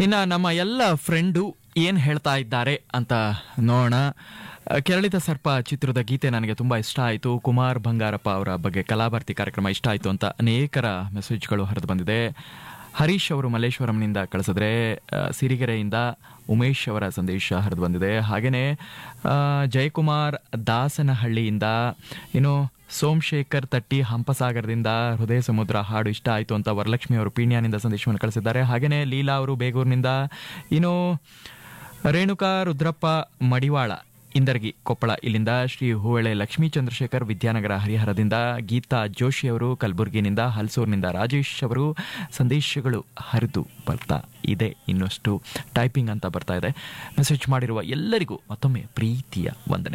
ಇನ್ನು ನಮ್ಮ ಎಲ್ಲ ಫ್ರೆಂಡು ಏನು ಹೇಳ್ತಾ ಇದ್ದಾರೆ ಅಂತ ನೋಡೋಣ ಅಹ್, ಕೆರಳಿದ ಸರ್ಪ ಚಿತ್ರದ ಗೀತೆ ನನಗೆ ತುಂಬ ಇಷ್ಟ ಆಯಿತು ಕುಮಾರ್ ಬಂಗಾರಪ್ಪ ಅವರ ಬಗ್ಗೆ ಕಲಾಭಾರತಿ ಕಾರ್ಯಕ್ರಮ ಇಷ್ಟ ಆಯಿತು ಅಂತ ಅನೇಕರ ಮೆಸೇಜ್ಗಳು ಹರಿದು ಬಂದಿದೆ ಹರೀಶ್ ಅವರು ಮಲ್ಲೇಶ್ವರಂನಿಂದ ಕಳಿಸಿದ್ರೆ ಅಹ್, ಸಿರಿಗೆರೆಯಿಂದ ಉಮೇಶ್ ಅವರ ಸಂದೇಶ ಹರಿದು ಬಂದಿದೆ ಹಾಗೆಯೇ ಅಹ್, ಜಯಕುಮಾರ್ ದಾಸನಹಳ್ಳಿಯಿಂದ ಇನ್ನು ಸೋಮಶೇಖರ್ ತಟ್ಟಿ ಹಂಪಸಾಗರದಿಂದ ಹೃದಯ ಸಮುದ್ರ ಹಾಡು ಇಷ್ಟ ಆಯಿತು ಅಂತ ವರಲಕ್ಷ್ಮಿ ಅವರು ಪೀಣ್ಯನಿಂದ ಸಂದೇಶವನ್ನು ಕಳಿಸಿದ್ದಾರೆ ಹಾಗೆಯೇ ಲೀಲಾ ಅವರು ಬೇಗೂರಿನಿಂದ ಇನ್ನು ರೇಣುಕಾ ರುದ್ರಪ್ಪ ಮಡಿವಾಳ ಇಂದರ್ಗಿ ಕೊಪ್ಪಳ ಇಲ್ಲಿಂದ ಶ್ರೀ ಹೂವಳೆ ಲಕ್ಷ್ಮೀ ಚಂದ್ರಶೇಖರ್ ವಿದ್ಯಾನಗರ ಹರಿಹರದಿಂದ ಗೀತಾ ಜೋಶಿ ಅವರು ಕಲಬುರಗಿನಿಂದ ಹಲ್ಸೂರಿನಿಂದ ರಾಜೇಶ್ ಅವರು ಸಂದೇಶಗಳು ಹರಿದು ಬರ್ತಾ ಇದೆ ಇನ್ನಷ್ಟು ಟೈಪಿಂಗ್ ಅಂತ ಬರ್ತಾ ಇದೆ ಮೆಸೇಜ್ ಮಾಡಿರುವ ಎಲ್ಲರಿಗೂ ಮತ್ತೊಮ್ಮೆ ಪ್ರೀತಿಯ ವಂದನೆ